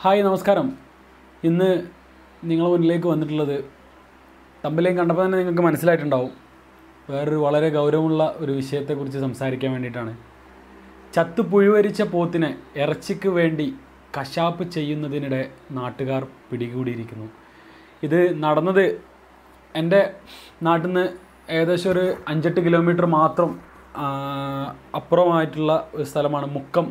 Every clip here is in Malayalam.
ഹായ് നമസ്കാരം ഇന്ന് നിങ്ങളുടെ മുന്നിലേക്ക് വന്നിട്ടുള്ളത് തമ്പിലേയും കണ്ടപ്പോൾ തന്നെ നിങ്ങൾക്ക് മനസ്സിലായിട്ടുണ്ടാവും വേറൊരു വളരെ ഗൗരവമുള്ള ഒരു വിഷയത്തെക്കുറിച്ച് സംസാരിക്കാൻ വേണ്ടിയിട്ടാണ് ചത്തു പുഴുവരിച്ച പോത്തിനെ ഇറച്ചിക്ക് വേണ്ടി കശാപ്പ് ചെയ്യുന്നതിനിടെ നാട്ടുകാർ പിടികൂടിയിരിക്കുന്നു ഇത് നടന്നത് എൻ്റെ നാട്ടിൽ നിന്ന് ഏകദേശം ഒരു അഞ്ചെട്ട് കിലോമീറ്റർ മാത്രം ആ, അപ്പുറമായിട്ടുള്ള ഒരു സ്ഥലമാണ് മുക്കം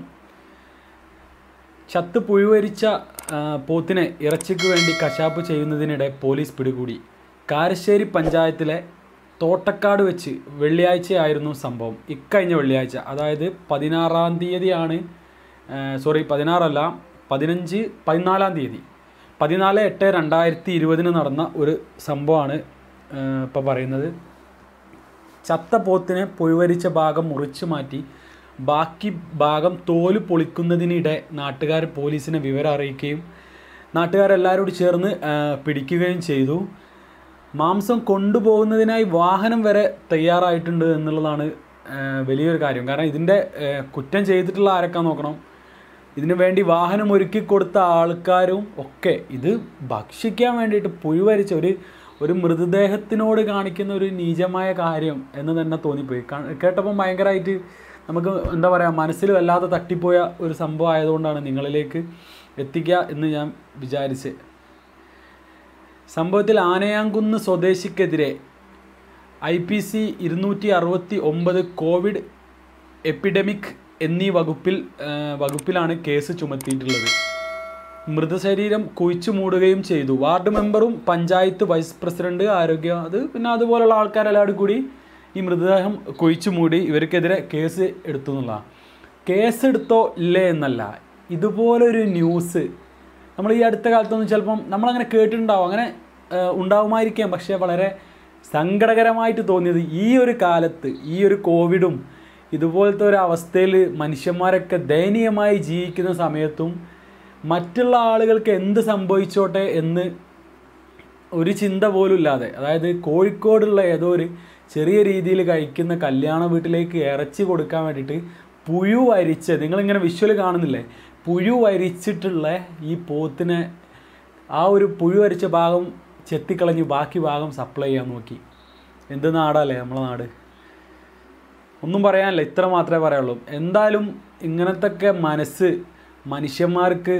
ചത്ത് പുഴുവരിച്ച ആ, പോത്തിനെ ഇറച്ചിക്ക് വേണ്ടി കശാപ്പ് ചെയ്യുന്നതിനിടെ പോലീസ് പിടികൂടി കാരശ്ശേരി പഞ്ചായത്തിലെ തോട്ടക്കാട് വെച്ച് വെള്ളിയാഴ്ചയായിരുന്നു സംഭവം ഇക്കഴിഞ്ഞ വെള്ളിയാഴ്ച അതായത് പതിനാറാം തീയതിയാണ് സോറി പതിനാറല്ല പതിനഞ്ച് പതിനാലാം തീയതി പതിനാല് എട്ട് രണ്ടായിരത്തി ഇരുപതിന് നടന്ന ഒരു സംഭവമാണ് ഇപ്പോൾ പറയുന്നത് ചത്ത പോത്തിനെ പുഴുവരിച്ച ഭാഗം മുറിച്ചു മാറ്റി ബാക്കി ഭാഗം തോല് പൊളിക്കുന്നതിനിടെ നാട്ടുകാർ പോലീസിനെ വിവരം അറിയിക്കുകയും നാട്ടുകാരെല്ലാവരോട് ചേർന്ന് ആ, പിടിക്കുകയും ചെയ്തു മാംസം കൊണ്ടുപോകുന്നതിനായി വാഹനം വരെ തയ്യാറായിട്ടുണ്ട് എന്നുള്ളതാണ് ആ, വലിയൊരു കാര്യം കാരണം ഇതിൻ്റെ ആ, കുറ്റം ചെയ്തിട്ടുള്ള ആരൊക്കെ നോക്കണം ഇതിനു വേണ്ടി വാഹനം ഒരുക്കി കൊടുത്ത ആൾക്കാരും ഒക്കെ ഇത് ഭക്ഷിക്കാൻ വേണ്ടിയിട്ട് പുഴുവരിച്ച ഒരു ഒരു മൃതദേഹത്തിനോട് കാണിക്കുന്ന ഒരു നീചമായ കാര്യം എന്ന് തന്നെ തോന്നിപ്പോയി കാ- കേട്ടപ്പം ഭയങ്കരമായിട്ട് നമുക്ക് എന്താ പറയുക മനസ്സിൽ വല്ലാതെ തട്ടിപ്പോയ ഒരു സംഭവം ആയതുകൊണ്ടാണ് നിങ്ങളിലേക്ക് എത്തിക്കുക എന്ന് ഞാൻ വിചാരിച്ച് സംഭവത്തിൽ ആനയാങ്കുന്ന് സ്വദേശിക്കെതിരെ ഐ പി സി ഇരുന്നൂറ്റി അറുപത്തി ഒമ്പത് കോവിഡ് എപ്പിഡമിക് എന്നീ വകുപ്പിൽ ആ, വകുപ്പിലാണ് കേസ് ചുമത്തിയിട്ടുള്ളത് മൃതശരീരം കുഴിച്ചു മൂടുകയും ചെയ്തു വാർഡ് മെമ്പറും പഞ്ചായത്ത് വൈസ് പ്രസിഡന്റ് ആരോഗ്യ അത് പിന്നെ അതുപോലുള്ള ആൾക്കാരെല്ലാവരും കൂടി ഈ മൃതദേഹം കുഴിച്ചു മൂടി ഇവർക്കെതിരെ കേസ് എടുത്തു എന്നുള്ള കേസ് എടുത്തോ ഇല്ലേ എന്നല്ല ഇതുപോലൊരു ന്യൂസ് നമ്മൾ ഈ അടുത്ത കാലത്തൊന്നും ചിലപ്പം നമ്മളങ്ങനെ കേട്ടിട്ടുണ്ടാവും അങ്ങനെ ആ, ഉണ്ടാവുമായിരിക്കാം പക്ഷേ വളരെ സങ്കടകരമായിട്ട് തോന്നിയത് ഈ ഒരു കാലത്ത് ഈ ഒരു കോവിഡും ഇതുപോലത്തെ ഒരു അവസ്ഥയിൽ മനുഷ്യന്മാരൊക്കെ ദയനീയമായി ജീവിക്കുന്ന സമയത്തും മറ്റുള്ള ആളുകൾക്ക് എന്ത് സംഭവിച്ചോട്ടെ എന്ന് ഒരു ചിന്ത പോലും ഇല്ലാതെ അതായത് കോഴിക്കോടുള്ള ഏതോ ഒരു ചെറിയ രീതിയിൽ കഴിക്കുന്ന കല്യാണ വീട്ടിലേക്ക് ഇറച്ചി കൊടുക്കാൻ വേണ്ടിയിട്ട് പുഴു അരിച്ച് നിങ്ങളിങ്ങനെ വിഷ്വൽ കാണുന്നില്ലേ പുഴു അരിച്ചിട്ടുള്ള ഈ പോത്തിനെ ആ ഒരു പുഴു അരിച്ച ഭാഗം ചെത്തിക്കളഞ്ഞ് ബാക്കി ഭാഗം സപ്ലൈ ചെയ്യാൻ നോക്കി എന്ത് നാടല്ലേ നമ്മളെ നാട് ഒന്നും പറയാനില്ല ഇത്ര മാത്രമേ പറയുള്ളൂ എന്തായാലും ഇങ്ങനത്തൊക്കെ മനസ്സ് മനുഷ്യന്മാർക്ക്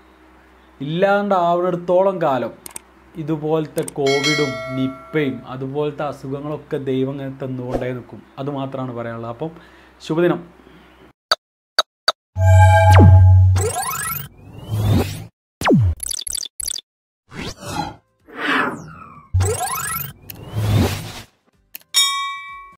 ഇല്ലാണ്ടാവുന്നിടത്തോളം കാലം ഇതുപോലത്തെ കോവിഡും നിപ്പയും അതുപോലത്തെ അസുഖങ്ങളൊക്കെ ദൈവം ഇങ്ങനെ തന്നുകൊണ്ടേ നിൽക്കും അതുമാത്രമാണ് പറയാനുള്ളത് അപ്പം ശുഭദിനം